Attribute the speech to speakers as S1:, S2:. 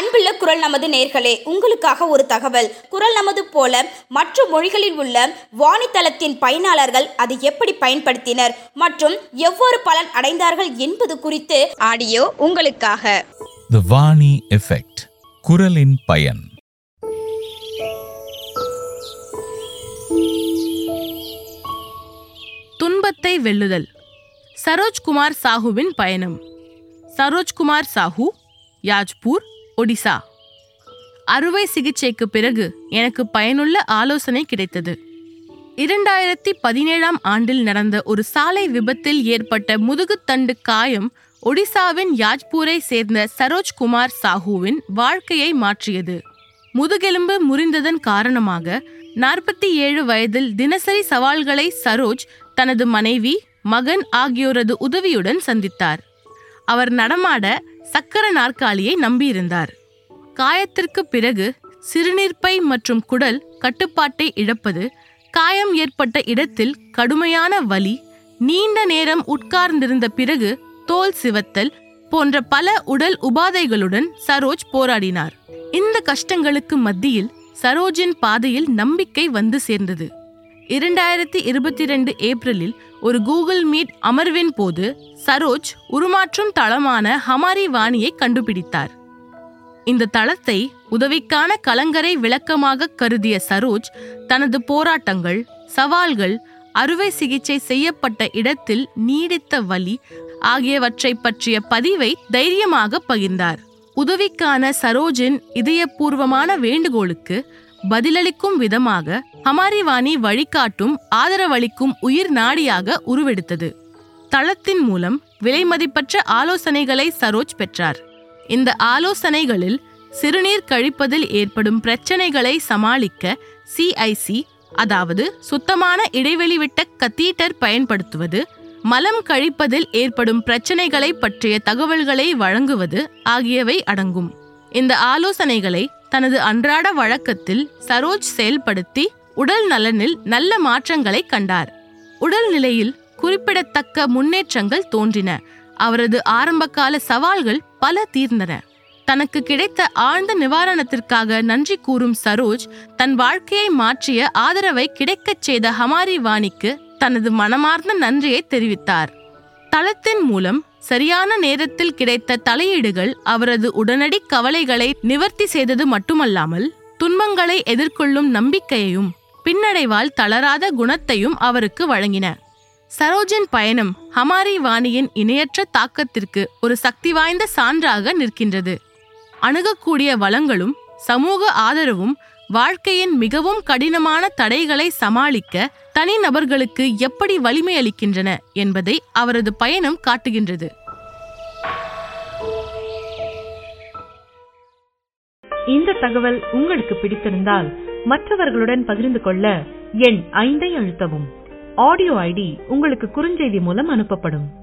S1: அன்புள்ள குரல் நமது நேர்களே உங்களுக்காக ஒரு தகவல் குரல் நமது போல மற்ற மொழிகளில் உள்ள வாணித்தளத்தின் பயனாளர்கள் அதை எப்படி பயன்படுத்தினர் மற்றும் எவ்வாறு பலன் அடைந்தார்கள் என்பது குறித்து ஆடியோ உங்களுக்காக
S2: த வாணி எஃபெக்ட் குரலின் பயன்
S3: துன்பத்தை வெல்லுதல் சரோஜ்குமார் சாஹுவின் பயணம் சரோஜ்குமார் சாஹூ யாஜ்பூர் ஒடிசா அறுவை சிகிச்சைக்கு பிறகு எனக்கு பயனுள்ள ஆலோசனை கிடைத்தது இரண்டாயிரத்தி பதினேழாம் ஆண்டில் நடந்த ஒரு சாலை விபத்தில் ஏற்பட்ட முதுகுத்தண்டு காயம் ஒடிசாவின் யாஜ்பூரை சேர்ந்த சரோஜ்குமார் சாஹூவின் வாழ்க்கையை மாற்றியது முதுகெலும்பு முறிந்ததன் காரணமாக நாற்பத்தி ஏழு வயதில் தினசரி சவால்களை சரோஜ் தனது மனைவி மகன் ஆகியோரது உதவியுடன் சந்தித்தார் அவர் நடமாட சக்கர நாற்காலியை நம்பியிருந்தார் காயத்திற்கு பிறகு சிறுநீர்ப்பை மற்றும் குடல் கட்டுப்பாட்டை இழப்பது காயம் ஏற்பட்ட இடத்தில் கடுமையான வலி நீண்ட நேரம் உட்கார்ந்திருந்த பிறகு தோல் சிவத்தல் போன்ற பல உடல் உபாதைகளுடன் சரோஜ் போராடினார் இந்த கஷ்டங்களுக்கு மத்தியில் சரோஜின் பாதையில் நம்பிக்கை வந்து சேர்ந்தது இரண்டாயிரத்தி இருபத்தி ரெண்டு ஏப்ரலில் ஒரு கூகுள் மீட் அமர்வின் போது சரோஜ் உருமாற்றும் தளமான ஹமாரி வாணியை கண்டுபிடித்தார் இந்த தளத்தை உதவிக்கான கலங்கரை விளக்கமாக கருதிய சரோஜ் தனது போராட்டங்கள் சவால்கள் அறுவை சிகிச்சை செய்யப்பட்ட இடத்தில் நீடித்த வலி ஆகியவற்றை பற்றிய பதிவை தைரியமாக பகிர்ந்தார் உதவிக்கான சரோஜின் இதயபூர்வமான வேண்டுகோளுக்கு பதிலளிக்கும் விதமாக ஹமாரிவாணி வழிகாட்டும் ஆதரவளிக்கும் உயிர் நாடியாக உருவெடுத்தது தளத்தின் மூலம் விலைமதிப்பற்ற ஆலோசனைகளை சரோஜ் பெற்றார் இந்த ஆலோசனைகளில் சிறுநீர் கழிப்பதில் ஏற்படும் பிரச்சனைகளை சமாளிக்க சிஐசி அதாவது சுத்தமான இடைவெளி விட்ட கத்தீட்டர் பயன்படுத்துவது மலம் கழிப்பதில் ஏற்படும் பிரச்சனைகளை பற்றிய தகவல்களை வழங்குவது ஆகியவை அடங்கும் இந்த ஆலோசனைகளை தனது அன்றாட வழக்கத்தில் சரோஜ் செயல்படுத்தி உடல் நலனில் நல்ல மாற்றங்களை கண்டார் உடல் நிலையில் குறிப்பிடத்தக்க முன்னேற்றங்கள் தோன்றின அவரது ஆரம்பகால சவால்கள் பல தீர்ந்தன தனக்கு கிடைத்த ஆழ்ந்த நிவாரணத்திற்காக நன்றி கூறும் சரோஜ் தன் வாழ்க்கையை மாற்றிய ஆதரவை கிடைக்கச் செய்த ஹமாரி வாணிக்கு தனது மனமார்ந்த நன்றியை தெரிவித்தார் தளத்தின் மூலம் சரியான நேரத்தில் கிடைத்த தலையீடுகள் அவரது உடனடி கவலைகளை நிவர்த்தி செய்தது மட்டுமல்லாமல் துன்பங்களை எதிர்கொள்ளும் நம்பிக்கையையும் பின்னடைவால் தளராத குணத்தையும் அவருக்கு வழங்கின சரோஜின் பயணம் ஹமாரி வாணியின் இணையற்ற தாக்கத்திற்கு ஒரு சக்தி வாய்ந்த சான்றாக நிற்கின்றது அணுகக்கூடிய வளங்களும் சமூக ஆதரவும் வாழ்க்கையின் மிகவும் கடினமான தடைகளை சமாளிக்க தனிநபர்களுக்கு எப்படி வலிமை அளிக்கின்றன என்பதை அவரது பயணம் காட்டுகின்றது
S4: இந்த தகவல் உங்களுக்கு பிடித்திருந்தால் மற்றவர்களுடன் பகிர்ந்து கொள்ள எண் ஐந்தை அழுத்தவும் ஆடியோ ஐடி உங்களுக்கு குறுஞ்செய்தி மூலம் அனுப்பப்படும்